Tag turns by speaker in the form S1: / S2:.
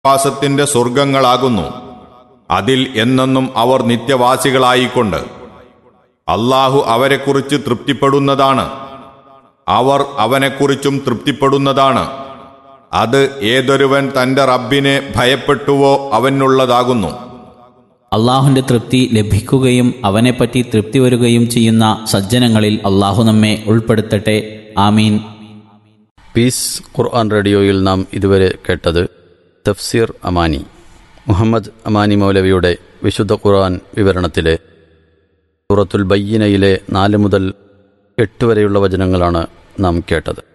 S1: വാസത്തിന്റെ സ്വർഗങ്ങളാകുന്നു അതിൽ എന്നെന്നും അവർ നിത്യവാസികളായിക്കൊണ്ട് അള്ളാഹു അവരെക്കുറിച്ച് തൃപ്തിപ്പെടുന്നതാണ് അവർ അവനെക്കുറിച്ചും തൃപ്തിപ്പെടുന്നതാണ് അത് ഏതൊരുവൻ തന്റെ റബ്ബിനെ ഭയപ്പെട്ടുവോ അവനുള്ളതാകുന്നു
S2: അള്ളാഹുവിന്റെ തൃപ്തി ലഭിക്കുകയും അവനെപ്പറ്റി തൃപ്തി വരികയും ചെയ്യുന്ന സജ്ജനങ്ങളിൽ അള്ളാഹു നമ്മെ ഉൾപ്പെടുത്തട്ടെ ആമീൻ
S3: പീസ് ഖുർആൻ റേഡിയോയിൽ നാം ഇതുവരെ കേട്ടത് തഫ്സീർ അമാനി മുഹമ്മദ് അമാനി മൗലവിയുടെ വിശുദ്ധ ഖുർആൻ വിവരണത്തിലെ സൂറത്തുൽ ബയ്യനയിലെ നാല് മുതൽ എട്ട് വരെയുള്ള വചനങ്ങളാണ് നാം കേട്ടത്